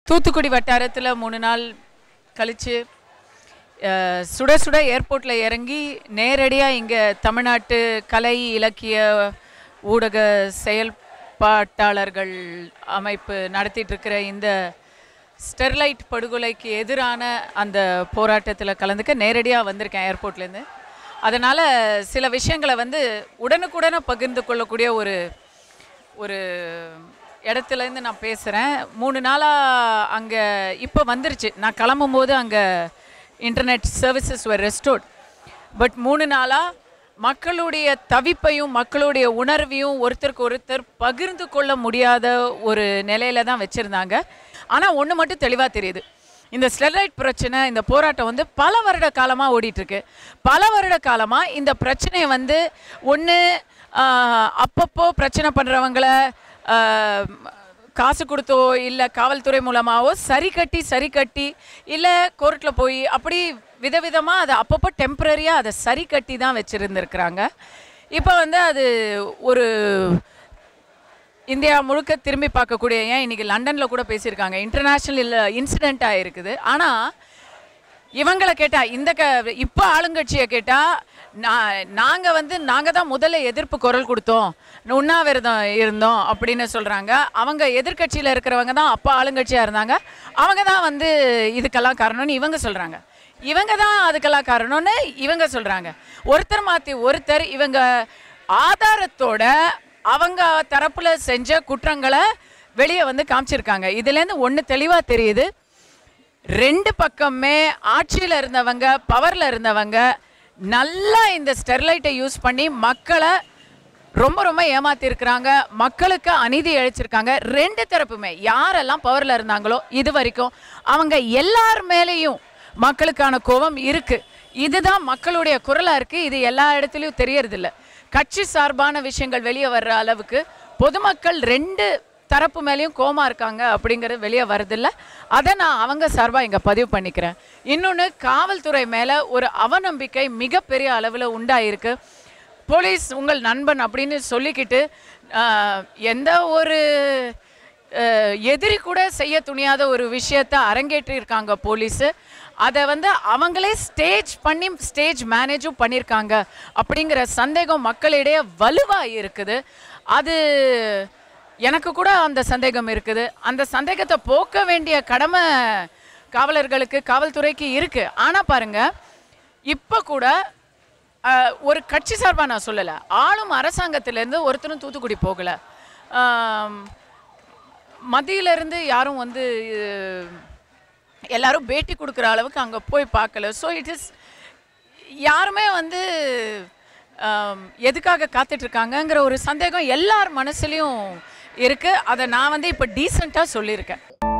தூத்துக்குடி வட்டாரத்தில் மூணு நாள் கழித்து சுட சுட ஏர்போர்ட்டில் இறங்கி நேரடியாக இங்கே தமிழ்நாட்டு கலை இலக்கிய ஊடக செயல்பாட்டாளர்கள் அமைப்பு நடத்திட்டு இருக்கிற இந்த ஸ்டெர்லைட் படுகொலைக்கு எதிரான அந்த போராட்டத்தில் கலந்துக்க நேரடியாக வந்திருக்கேன் ஏர்போர்ட்லேருந்து அதனால் சில விஷயங்களை வந்து உடனுக்குடனே பகிர்ந்து கொள்ளக்கூடிய ஒரு ஒரு இடத்துலேருந்து நான் பேசுகிறேன் மூணு நாளாக அங்கே இப்போ வந்துருச்சு நான் கிளம்பும்போது அங்கே internet services were restored but மூணு நாளாக மக்களுடைய தவிப்பையும் மக்களுடைய உணர்வையும் ஒருத்தருக்கு ஒருத்தர் பகிர்ந்து கொள்ள முடியாத ஒரு நிலையில தான் வச்சுருந்தாங்க ஆனால் ஒன்று மட்டும் தெளிவாக தெரியுது இந்த ஸ்டெர்லைட் பிரச்சனை இந்த போராட்டம் வந்து பல வருட காலமாக ஓடிட்டுருக்கு பல வருட காலமாக இந்த பிரச்சனையை வந்து ஒன்று அப்பப்போ பிரச்சனை பண்ணுறவங்கள காசு கொடுத்தோ இல்லை காவல்துறை மூலமாகவோ சரி கட்டி சரி கட்டி இல்லை கோர்ட்டில் போய் அப்படி விதவிதமாக அதை அப்பப்போ டெம்ப்ரரியாக அதை சரி கட்டி தான் வச்சுருந்துருக்குறாங்க இப்போ வந்து அது ஒரு இந்தியா முழுக்க திரும்பி பார்க்கக்கூடிய ஏன் இன்னைக்கு லண்டனில் கூட பேசியிருக்காங்க இன்டர்நேஷ்னல் இன்சிடெண்ட்டாக இருக்குது ஆனால் இவங்களை கேட்டா இந்த க இப்போ ஆளுங்கட்சியை கேட்டா நான் நாங்கள் வந்து நாங்கள் தான் முதல்ல எதிர்ப்பு குரல் கொடுத்தோம் உண்ணாவிரதம் இருந்தோம் அப்படின்னு சொல்கிறாங்க அவங்க எதிர்க்கட்சியில் இருக்கிறவங்க தான் அப்போ ஆளுங்கட்சியாக இருந்தாங்க அவங்க தான் வந்து இதுக்கெல்லாம் காரணம்னு இவங்க சொல்கிறாங்க இவங்க தான் அதுக்கெல்லாம் காரணம்னு இவங்க சொல்கிறாங்க ஒருத்தர் மாற்றி ஒருத்தர் இவங்க ஆதாரத்தோட அவங்க தரப்புல செஞ்ச குற்றங்களை வெளியே வந்து காமிச்சிருக்காங்க இதுலேருந்து ஒன்று தெளிவாக தெரியுது ரெண்டு பக்கமே ஆட்சியில் இருந்தவங்க பவரில் இருந்தவங்க நல்லா இந்த ஸ்டெர்லைட்டை யூஸ் பண்ணி மக்களை ரொம்ப ரொம்ப ஏமாத்திருக்கிறாங்க மக்களுக்கு அநீதி இழைச்சிருக்காங்க ரெண்டு தரப்புமே யாரெல்லாம் பவரில் இருந்தாங்களோ இது வரைக்கும் அவங்க எல்லார் மேலேயும் மக்களுக்கான கோபம் இருக்கு இதுதான் மக்களுடைய குரலாக இருக்கு இது எல்லா இடத்துலையும் தெரியறதில்ல கட்சி சார்பான விஷயங்கள் வெளியே வர்ற அளவுக்கு பொதுமக்கள் ரெண்டு தரப்பு மேலேயும் கோமா இருக்காங்க அப்படிங்கிறது வெளியே வரதில்ல அதை நான் அவங்க சார்பாக இங்கே பதிவு பண்ணிக்கிறேன் இன்னொன்று காவல்துறை மேலே ஒரு அவநம்பிக்கை மிகப்பெரிய அளவில் உண்டாயிருக்கு போலீஸ் உங்கள் நண்பன் அப்படின்னு சொல்லிக்கிட்டு ஆஹ், எந்த ஒரு அஹ், எதிரி கூட செய்ய துணியாத ஒரு விஷயத்தை அரங்கேற்றியிருக்காங்க போலீஸு அதை வந்து அவங்களே ஸ்டேஜ் பண்ணி ஸ்டேஜ் மேனேஜும் பண்ணியிருக்காங்க அப்படிங்கிற சந்தேகம் மக்களிடையே வலுவாக இருக்குது அது எனக்கு கூட அந்த சந்தேகம் இருக்குது அந்த சந்தேகத்தை போக்க வேண்டிய கடமை காவலர்களுக்கு காவல்துறைக்கு இருக்கு ஆனால் பாருங்க இப்போ கூட அஹ், ஒரு கட்சி சார்பாக நான் சொல்லலை ஆளும் அரசாங்கத்திலேருந்து ஒருத்தரும் தூத்துக்குடி போகலை மத்தியிலேருந்து யாரும் வந்து அஹ், எல்லாரும் பேட்டி கொடுக்குற அளவுக்கு அங்கே போய் பார்க்கல ஸோ இட் இஸ் யாருமே வந்து ஆம், எதுக்காக காத்துட்டு இருக்காங்கங்கிற ஒரு சந்தேகம் எல்லார் மனசுலையும் இருக்கு அதை நான் வந்து இப்போ டீசெண்டாக சொல்லியிருக்கேன்